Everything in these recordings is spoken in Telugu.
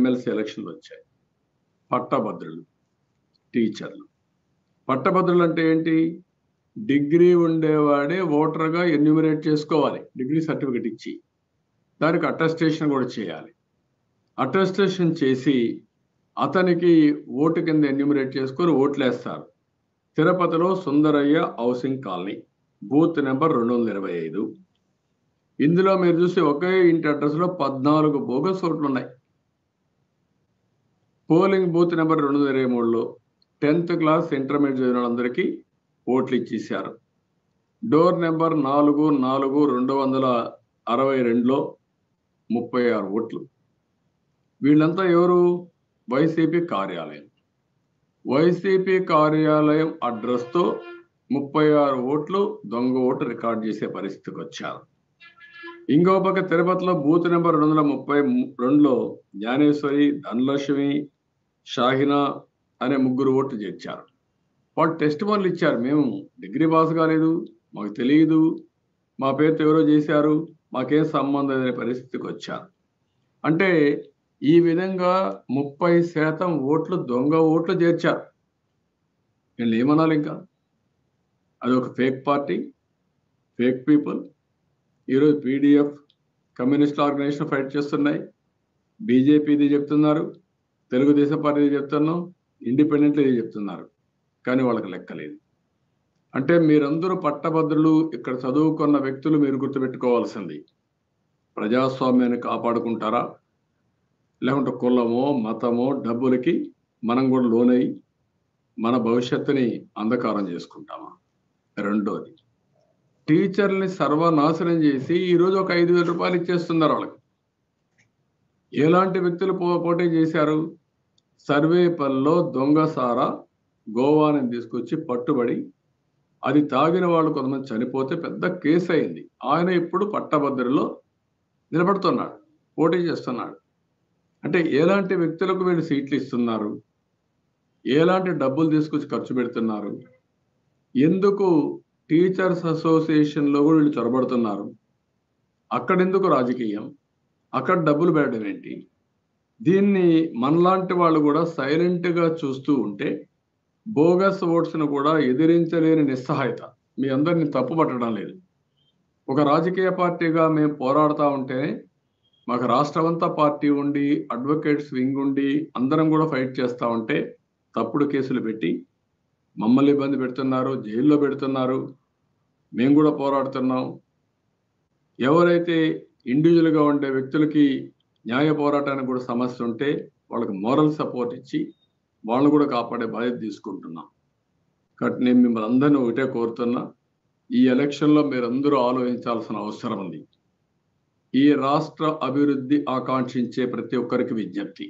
ఎమ్మెల్సీ ఎలక్షన్లు వచ్చాయి పట్టభద్రులు టీచర్లు పట్టభద్రులు అంటే ఏంటి డిగ్రీ ఉండేవాడే ఓటర్గా ఎన్యూమినేట్ చేసుకోవాలి డిగ్రీ సర్టిఫికెట్ ఇచ్చి దానికి అటెస్టేషన్ కూడా చేయాలి అటెస్టేషన్ చేసి అతనికి ఓటు కింద ఎన్యూమినేట్ చేసుకొని ఓట్లు వేస్తారు తిరుపతిలో Sundaraiah housing colony booth number రెండు వందల ఇరవై ఐదు ఇందులో మీరు చూసి ఒకే ఇంటి అడ్రస్లో పద్నాలుగు బోగస్ ఓట్లు ఉన్నాయి పోలింగ్ బూత్ నెంబర్ రెండు వందల ఇరవై మూడులో టెన్త్ క్లాస్ ఇంటర్మీడియట్ చదివిన వాళ్ళందరికీ ఓట్లు ఇచ్చేసారు డోర్ నెంబర్ నాలుగు నాలుగు రెండు వందల అరవై రెండులో ముప్పై ఆరు ఓట్లు వీళ్ళంతా ఎవరు వైసీపీ కార్యాలయం వైసీపీ కార్యాలయం అడ్రస్తో ముప్పై ఆరు ఓట్లు దొంగ ఓటు రికార్డ్ చేసే పరిస్థితికి వచ్చారు ఇంకో పక్క తిరుపతిలో బూత్ నెంబర్ రెండు వందల ముప్పై రెండులో జ్ఞానేశ్వరి ధనలక్ష్మి షాహినా అనే ముగ్గురు ఓట్లు చేర్చారు వాళ్ళు టెస్ట్ పనులు ఇచ్చారు మేము డిగ్రీ పాస్ కాలేదు మాకు తెలియదు మా పేరుతో ఎవరో చేశారు మాకేం సంబంధం అనే పరిస్థితికి వచ్చారు అంటే ఈ విధంగా ముప్పై శాతం ఓట్లు దొంగ ఓట్లు చేర్చారు వీళ్ళు ఏమనాలి ఇంకా అది ఒక ఫేక్ పార్టీ ఫేక్ పీపుల్ ఈరోజు పీడిఎఫ్ కమ్యూనిస్ట్ ఆర్గనైజేషన్ ఫైట్ చేస్తున్నాయి బీజేపీది చెప్తున్నారు తెలుగుదేశం పార్టీ చెప్తున్నాం ఇండిపెండెంట్ ఇది చెప్తున్నారు కానీ వాళ్ళకి లెక్కలేదు అంటే మీరందరూ పట్టభద్రులు ఇక్కడ చదువుకున్న వ్యక్తులు మీరు గుర్తుపెట్టుకోవాల్సింది ప్రజాస్వామ్యాన్ని కాపాడుకుంటారా లేకుంటే కులమో మతమో డబ్బులకి మనం కూడా లోనై మన భవిష్యత్తుని అంధకారం చేసుకుంటామా రెండోది టీచర్ని సర్వనాశనం చేసి ఈరోజు ఒక ఐదు వేల రూపాయలు ఇచ్చేస్తున్నారు వాళ్ళకి ఎలాంటి వ్యక్తులు పో పోటీ చేశారు సర్వేపల్లో దొంగసారా గోవాని తీసుకొచ్చి పట్టుబడి అది తాగిన వాళ్ళు కొంతమంది చనిపోతే పెద్ద కేసు అయింది ఆయన ఇప్పుడు పట్టభద్రులో నిలబడుతున్నాడు పోటీ చేస్తున్నాడు అంటే ఎలాంటి వ్యక్తులకు వీళ్ళు సీట్లు ఇస్తున్నారు ఎలాంటి డబ్బులు తీసుకొచ్చి ఖర్చు పెడుతున్నారు ఎందుకు టీచర్స్ అసోసియేషన్లో కూడా వీళ్ళు చొరబడుతున్నారు అక్కడెందుకు రాజకీయం అక్కడ డబ్బులు పెట్టడం ఏంటి దీన్ని మనలాంటి వాళ్ళు కూడా సైలెంట్గా చూస్తూ ఉంటే బోగస్ ఓట్స్ను కూడా ఎదిరించలేని నిస్సహాయత మీ అందరిని తప్పు పట్టడం లేదు ఒక రాజకీయ పార్టీగా మేము పోరాడుతూ ఉంటేనే మాకు రాష్ట్రమంతా పార్టీ ఉండి అడ్వకేట్స్ వింగ్ ఉండి అందరం కూడా ఫైట్ చేస్తూ ఉంటే తప్పుడు కేసులు పెట్టి మమ్మల్ని ఇబ్బంది పెడుతున్నారు జైల్లో పెడుతున్నారు మేము కూడా పోరాడుతున్నాం ఎవరైతే ఇండివిజువల్గా ఉండే వ్యక్తులకి న్యాయ పోరాటానికి కూడా సమస్య ఉంటే వాళ్ళకి మోరల్ సపోర్ట్ ఇచ్చి వాళ్ళు కూడా కాపాడే బాధ్యత తీసుకుంటున్నాం కాబట్టి నేను మిమ్మల్ని అందరినీ ఒకటే కోరుతున్నా ఈ ఎలక్షన్లో మీరందరూ ఆలోచించాల్సిన అవసరం ఉంది ఈ రాష్ట్ర అభివృద్ధి ఆకాంక్షించే ప్రతి ఒక్కరికి విజ్ఞప్తి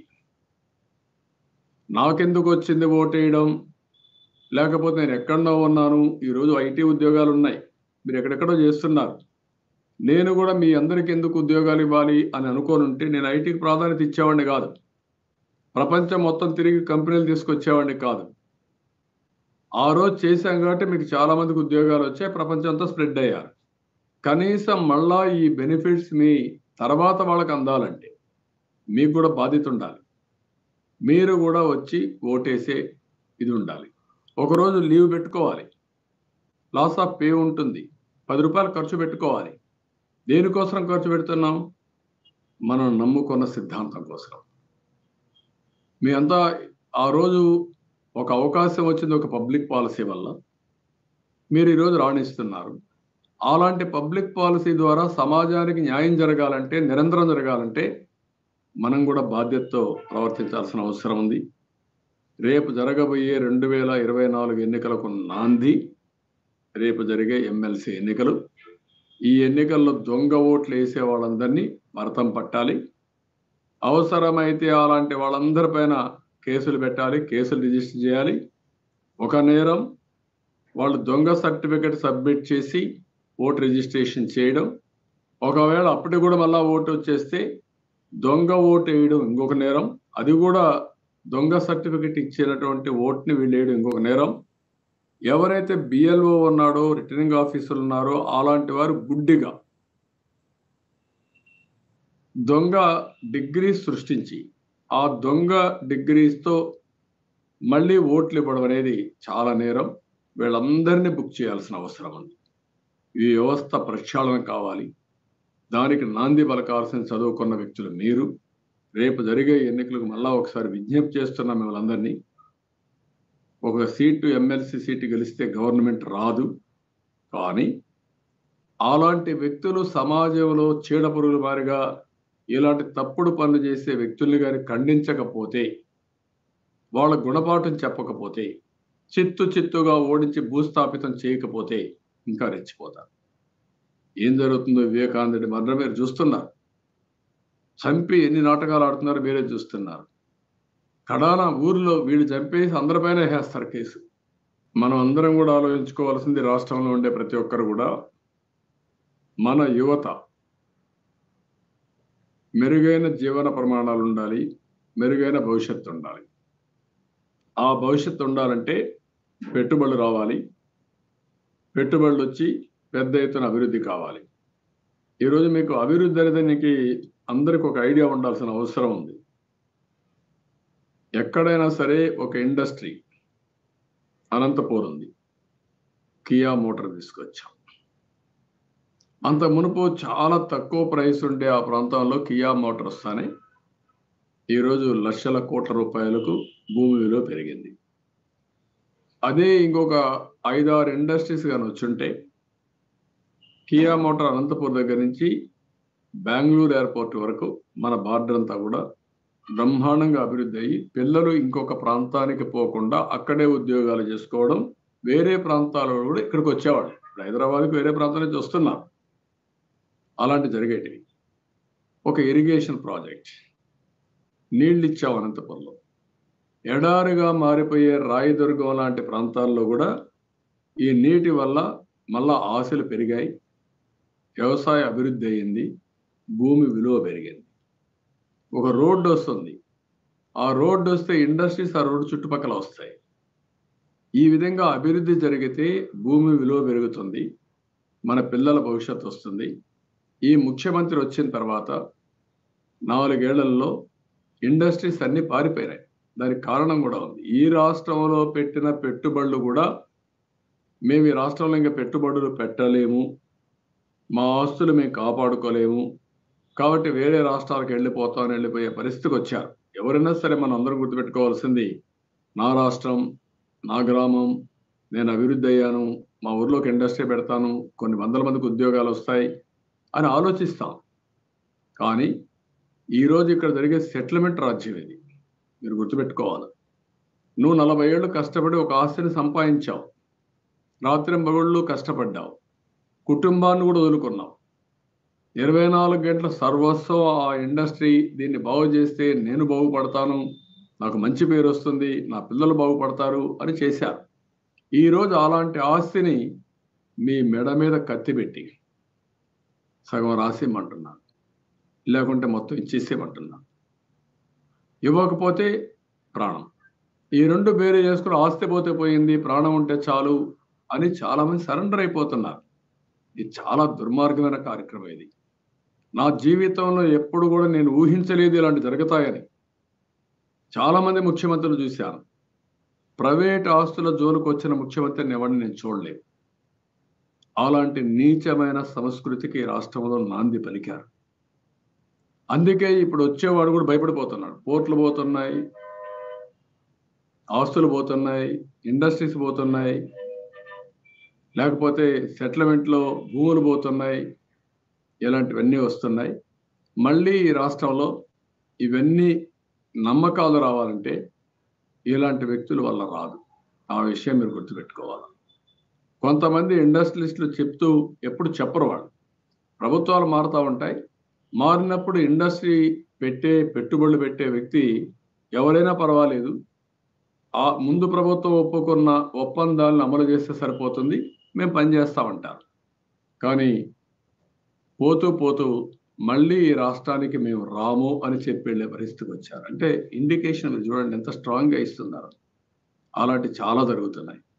నాకెందుకు వచ్చింది ఓటేయడం లేకపోతే నేను ఎక్కడో ఉన్నాను ఈరోజు ఐటీ ఉద్యోగాలు ఉన్నాయి మీరు ఎక్కడెక్కడో చేస్తున్నారు నేను కూడా మీ అందరికి ఎందుకు ఉద్యోగాలు ఇవ్వాలి అని అనుకోని ఉంటే నేను ఐటీకి ప్రాధాన్యత ఇచ్చేవాడిని కాదు ప్రపంచం మొత్తం తిరిగి కంపెనీలు తీసుకొచ్చేవాడిని కాదు ఆ రోజు చేశాం కాబట్టి మీకు చాలా మందికి ఉద్యోగాలు వచ్చాయి ప్రపంచం అంతా స్ప్రెడ్ అయ్యారు కనీసం మళ్ళా ఈ బెనిఫిట్స్ మీ తర్వాత వాళ్ళకి అందాలంటే మీకు కూడా బాధ్యత ఉండాలి మీరు కూడా వచ్చి ఓటేసే ఇది ఉండాలి ఒకరోజు లీవ్ పెట్టుకోవాలి లాస్ ఆఫ్ పే ఉంటుంది పది రూపాయలు ఖర్చు పెట్టుకోవాలి దేనికోసం ఖర్చు పెడుతున్నాం మనం నమ్ముకున్న సిద్ధాంతం కోసం మీ అంతా ఆ రోజు ఒక అవకాశం వచ్చింది ఒక పబ్లిక్ పాలసీ వల్ల మీరు ఈరోజు రాణిస్తున్నారు అలాంటి పబ్లిక్ పాలసీ ద్వారా సమాజానికి న్యాయం జరగాలంటే నిరంతరం జరగాలంటే మనం కూడా బాధ్యతతో ప్రవర్తించాల్సిన అవసరం ఉంది రేపు జరగబోయే రెండు వేల ఇరవై నాలుగు ఎన్నికలకు నాంది రేపు జరిగే ఎమ్మెల్సీ ఎన్నికలు ఈ ఎన్నికల్లో దొంగ ఓట్లు వేసే వాళ్ళందరినీ భరతం పట్టాలి అవసరమైతే అలాంటి వాళ్ళందరిపైన కేసులు పెట్టాలి కేసులు రిజిస్టర్ చేయాలి ఒక నేరం వాళ్ళు దొంగ సర్టిఫికెట్ సబ్మిట్ చేసి ఓటు రిజిస్ట్రేషన్ చేయడం ఒకవేళ అప్పటికి కూడా మళ్ళా ఓటు వచ్చేస్తే దొంగ ఓటు వేయడం ఇంకొక నేరం అది కూడా దొంగ సర్టిఫికెట్ ఇచ్చినటువంటి ఓట్ని వీళ్ళు వేయడం ఇంకొక నేరం ఎవరైతే బిఎల్ఓ ఉన్నాడో రిటర్నింగ్ ఆఫీసర్లు ఉన్నారో అలాంటి వారు గుడ్డిగా దొంగ డిగ్రీ సృష్టించి ఆ దొంగ డిగ్రీస్తో మళ్ళీ ఓట్లు ఇవ్వడం అనేది చాలా నేరం వీళ్ళందరినీ బుక్ చేయాల్సిన అవసరం ఉంది ఈ వ్యవస్థ ప్రక్షాళన కావాలి దానికి నాంది పలకాల్సిన చదువుకున్న వ్యక్తులు మీరు రేపు జరిగే ఎన్నికలకు మళ్ళా ఒకసారి విజ్ఞప్తి చేస్తున్న మిమ్మల్ని ఒక సీటు ఎమ్మెల్సీ సీటు గెలిస్తే గవర్నమెంట్ రాదు కానీ అలాంటి వ్యక్తులు సమాజంలో చీడపురుగుల వారిగా ఇలాంటి తప్పుడు పనులు చేసే వ్యక్తుల్ని కానీ ఖండించకపోతే వాళ్ళ గుణపాఠం చెప్పకపోతే చిత్తు చిత్తుగా ఓడించి భూస్థాపితం చేయకపోతే ఇంకా రెచ్చిపోతారు ఏం జరుగుతుందో వివేకానందుడి మరణం మీరు చూస్తున్నారు చంపి ఎన్ని నాటకాలు ఆడుతున్నారో మీరే చూస్తున్నారు కడాన ఊర్లో వీళ్ళు చంపేసి అందరిపైన వేస్తారు కేసు మనం అందరం కూడా ఆలోచించుకోవాల్సింది రాష్ట్రంలో ఉండే ప్రతి ఒక్కరు కూడా మన యువత మెరుగైన జీవన ప్రమాణాలు ఉండాలి మెరుగైన భవిష్యత్తు ఉండాలి ఆ భవిష్యత్తు ఉండాలంటే పెట్టుబడులు రావాలి పెట్టుబడులు వచ్చి పెద్ద ఎత్తున అభివృద్ధి కావాలి ఈరోజు మీకు అభివృద్ధి అనేది నీకు అందరికి ఒక ఐడియా ఉండాల్సిన అవసరం ఉంది ఎక్కడైనా సరే ఒక ఇండస్ట్రీ అనంతపూర్ ఉంది కియా మోటార్ తీసుకొచ్చాం అంత మునుపు చాలా తక్కువ ప్రైస్ ఉండే ఆ ప్రాంతంలో కియా మోటార్ వస్తానే ఈరోజు లక్షల కోట్ల రూపాయలకు భూమి విలువ పెరిగింది అదే ఇంకొక ఐదారు ఇండస్ట్రీస్ కానీ వచ్చుంటే కియా మోటార్ అనంతపూర్ దగ్గర నుంచి బెంగళూరు ఎయిర్పోర్ట్ వరకు మన బార్డర్ అంతా కూడా బ్రహ్మాండంగా అభివృద్ధి అయ్యి పిల్లలు ఇంకొక ప్రాంతానికి పోకుండా అక్కడే ఉద్యోగాలు చేసుకోవడం వేరే ప్రాంతాలలో కూడా ఇక్కడికి వచ్చేవాళ్ళు ఇప్పుడు హైదరాబాద్కి వేరే ప్రాంతం నుంచి వస్తున్నారు అలాంటి జరిగేటివి ఒక ఇరిగేషన్ ప్రాజెక్ట్ నీళ్ళు ఇచ్చాం అనంతపురంలో ఎడారిగా మారిపోయే రాయదుర్గం లాంటి ప్రాంతాల్లో కూడా ఈ నీటి వల్ల మళ్ళా ఆశలు పెరిగాయి వ్యవసాయ అభివృద్ధి అయింది భూమి విలువ పెరిగింది ఒక రోడ్డు వస్తుంది ఆ రోడ్డు వస్తే ఇండస్ట్రీస్ ఆ రోడ్డు చుట్టుపక్కల వస్తాయి ఈ విధంగా అభివృద్ధి జరిగితే భూమి విలువ పెరుగుతుంది మన పిల్లల భవిష్యత్తు వస్తుంది ఈ ముఖ్యమంత్రి వచ్చిన తర్వాత నాలుగేళ్లలో ఇండస్ట్రీస్ అన్ని పారిపోయినాయి దానికి కారణం కూడా ఉంది ఈ రాష్ట్రంలో పెట్టిన పెట్టుబడులు కూడా మేము ఈ రాష్ట్రంలో ఇంకా పెట్టుబడులు పెట్టలేము మా ఆస్తులు మేము కాపాడుకోలేము కాబట్టి వేరే రాష్ట్రాలకు వెళ్ళిపోతామని వెళ్ళిపోయే పరిస్థితికి వచ్చారు ఎవరైనా సరే మనం అందరం గుర్తుపెట్టుకోవాల్సింది నా రాష్ట్రం నా గ్రామం నేను అభివృద్ధి అయ్యాను మా ఊర్లోకి ఇండస్ట్రీ పెడతాను కొన్ని వందల మందికి ఉద్యోగాలు వస్తాయి అని ఆలోచిస్తాం కానీ ఈరోజు ఇక్కడ జరిగే సెటిల్మెంట్ రాజ్యం ఇది మీరు గుర్తుపెట్టుకోవాలి నువ్వు నలభై ఏళ్ళు కష్టపడి ఒక ఆస్తిని సంపాదించావు రాత్రి మగళ్ళు కష్టపడ్డావు కుటుంబాన్ని కూడా వదులుకున్నావు ఇరవై నాలుగు గంటల సర్వస్వం ఆ ఇండస్ట్రీ దీన్ని బాగు చేస్తే నేను బాగుపడతాను నాకు మంచి పేరు వస్తుంది నా పిల్లలు బాగుపడతారు అని చేశారు ఈరోజు అలాంటి ఆస్తిని మీ మెడ మీద కత్తి పెట్టి సగం రాసేయమంటున్నాను లేకుంటే మొత్తం ఇచ్చేసేయమంటున్నాను ఇవ్వకపోతే ప్రాణం ఈ రెండు వేరే చేసుకుని ఆస్తి పోతే పోయింది ప్రాణం ఉంటే చాలు అని చాలామంది సరెండర్ అయిపోతున్నారు ఇది చాలా దుర్మార్గమైన కార్యక్రమం ఇది నా జీవితంలో ఎప్పుడు కూడా నేను ఊహించలేదు ఇలాంటి జరుగుతాయని చాలామంది ముఖ్యమంత్రులు చూశాను ప్రైవేట్ ఆస్తుల జోలికి వచ్చిన ముఖ్యమంత్రిని ఎవరిని నేను చూడలేదు అలాంటి నీచమైన సంస్కృతికి రాష్ట్రంలో నాంది పలికారు అందుకే ఇప్పుడు వచ్చేవాడు కూడా భయపడిపోతున్నాడు పోర్ట్లు పోతున్నాయి ఆస్తులు పోతున్నాయి ఇండస్ట్రీస్ పోతున్నాయి లేకపోతే సెటిల్మెంట్లో భూములు పోతున్నాయి ఇలాంటివన్నీ వస్తున్నాయి మళ్ళీ ఈ రాష్ట్రంలో ఇవన్నీ నమ్మకాలు రావాలంటే ఇలాంటి వ్యక్తుల వల్ల రాదు ఆ విషయం మీరు గుర్తుపెట్టుకోవాలి కొంతమంది ఇండస్ట్రియలిస్టులు చెప్తూ ఎప్పుడు చెప్పరు వాళ్ళు ప్రభుత్వాలు మారుతూ ఉంటాయి మారినప్పుడు ఇండస్ట్రీ పెట్టే పెట్టుబడులు పెట్టే వ్యక్తి ఎవరైనా పర్వాలేదు ఆ ముందు ప్రభుత్వం ఒప్పుకున్న ఒప్పందాలను అమలు చేస్తే సరిపోతుంది మేము పనిచేస్తామంటారు కానీ పోతూ పోతూ మళ్ళీ ఈ రాష్ట్రానికి మేము రాము అని చెప్పి వెళ్ళే పరిస్థితికి వచ్చారు అంటే ఇండికేషన్ చూడండి ఎంత స్ట్రాంగ్గా ఇస్తున్నారు అలాంటి చాలా జరుగుతున్నాయి